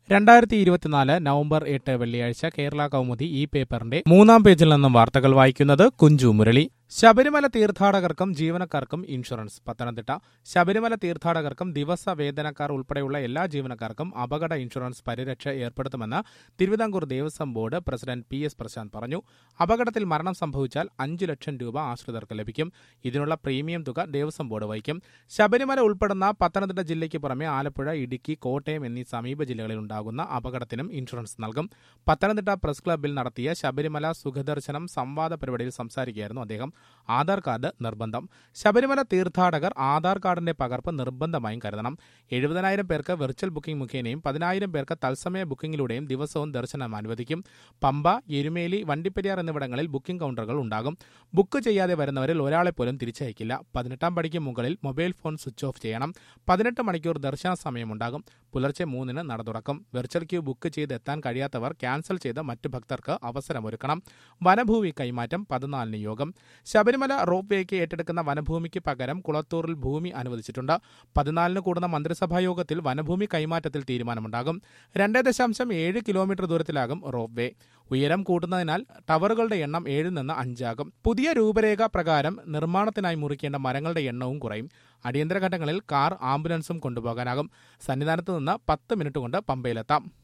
രണ്ടായിരത്തി ഇരുപത്തിനാല് നവംബർ എട്ട് വെള്ളിയാഴ്ച കേരള കൗമുദി ഈ പേപ്പറിന്റെ മൂന്നാം പേജിൽ നിന്നും വാർത്തകൾ വായിക്കുന്നത് കുഞ്ചു മുരളി ശബരിമല തീർത്ഥാടകർക്കും ജീവനക്കാർക്കും ഇൻഷുറൻസ് പത്തനംതിട്ട ശബരിമല തീർത്ഥാടകർക്കും ദിവസ വേതനക്കാർ ഉൾപ്പെടെയുള്ള എല്ലാ ജീവനക്കാർക്കും അപകട ഇൻഷുറൻസ് പരിരക്ഷ ഏർപ്പെടുത്തുമെന്ന് Thiruvithamkoor Devaswom board president P S Prasanth പറഞ്ഞു അപകടത്തിൽ മരണം സംഭവിച്ചാൽ അഞ്ചു ലക്ഷം രൂപ ആശ്രിതർക്ക് ലഭിക്കും ഇതിനുള്ള പ്രീമിയം തുക ദേവസ്വം ബോർഡ് വഹിക്കും ശബരിമല ഉൾപ്പെടുന്ന പത്തനംതിട്ട ജില്ലയ്ക്ക് പുറമെ ആലപ്പുഴ ഇടുക്കി കോട്ടയം എന്നീ സമീപ ജില്ലകളിൽ ഉണ്ടാകുന്ന അപകടത്തിനും ഇൻഷുറൻസ് നൽകും പത്തനംതിട്ട പ്രസ് ക്ലബ്ബിൽ നടത്തിയ ശബരിമല സുഖദർശനം സംവാദ പരിപാടിയിൽ സംസാരിക്കുകയായിരുന്നു അദ്ദേഹം ആധാർ കാർഡ് നിർബന്ധം ശബരിമല തീർത്ഥാടകർ ആധാർ കാർഡിന്റെ പകർപ്പ് നിർബന്ധമായും കരുതണം എഴുപതിനായിരം പേർക്ക് വെർച്വൽ ബുക്കിംഗ് മുഖേനയും പതിനായിരം പേർക്ക് തത്സമയ ബുക്കിംഗിലൂടെയും ദിവസവും ദർശനം അനുവദിക്കും പമ്പ എരുമേലി വണ്ടിപ്പെരിയാർ എന്നിവിടങ്ങളിൽ ബുക്കിംഗ് കൗണ്ടറുകൾ ഉണ്ടാകും ബുക്ക് ചെയ്യാതെ വരുന്നവരിൽ ഒരാളെ പോലും തിരിച്ചയക്കില്ല പതിനെട്ടാം പടിക്ക് മുകളിൽ മൊബൈൽ ഫോൺ സ്വിച്ച് ഓഫ് ചെയ്യണം പതിനെട്ട് മണിക്കൂർ ദർശന സമയമുണ്ടാകും പുലർച്ചെ മൂന്നിന് നട തുറക്കും വെർച്വൽ ക്യൂ ബുക്ക് ചെയ്ത് എത്താൻ കഴിയാത്തവർ ക്യാൻസൽ ചെയ്ത് മറ്റു ഭക്തർക്ക് അവസരമൊരുക്കണം വനഭൂമി കൈമാറ്റം പതിനാലിന് യോഗം ശബരിമല റോപ്പ് വേക്ക് ഏറ്റെടുക്കുന്ന വനഭൂമിക്ക് പകരം കുളത്തൂറിൽ ഭൂമി അനുവദിച്ചിട്ടുണ്ട് പതിനാലിന് കൂടുന്ന മന്ത്രിസഭാ യോഗത്തിൽ വനഭൂമി കൈമാറ്റത്തിൽ തീരുമാനമുണ്ടാകും രണ്ട് ദശാംശം ഏഴ് കിലോമീറ്റർ ദൂരത്തിലാകും റോപ്പ് വേ ഉയരം കൂട്ടുന്നതിനാൽ ടവറുകളുടെ എണ്ണം ഏഴിൽ നിന്ന് അഞ്ചാകും പുതിയ രൂപരേഖ പ്രകാരം നിർമ്മാണത്തിനായി മുറിക്കേണ്ട മരങ്ങളുടെ എണ്ണവും കുറയും അടിയന്തര ഘട്ടങ്ങളിൽ കാർ ആംബുലൻസും കൊണ്ടുപോകാനാകും സന്നിധാനത്ത് നിന്ന് പത്ത് മിനിറ്റ് കൊണ്ട് പമ്പയിലെത്താം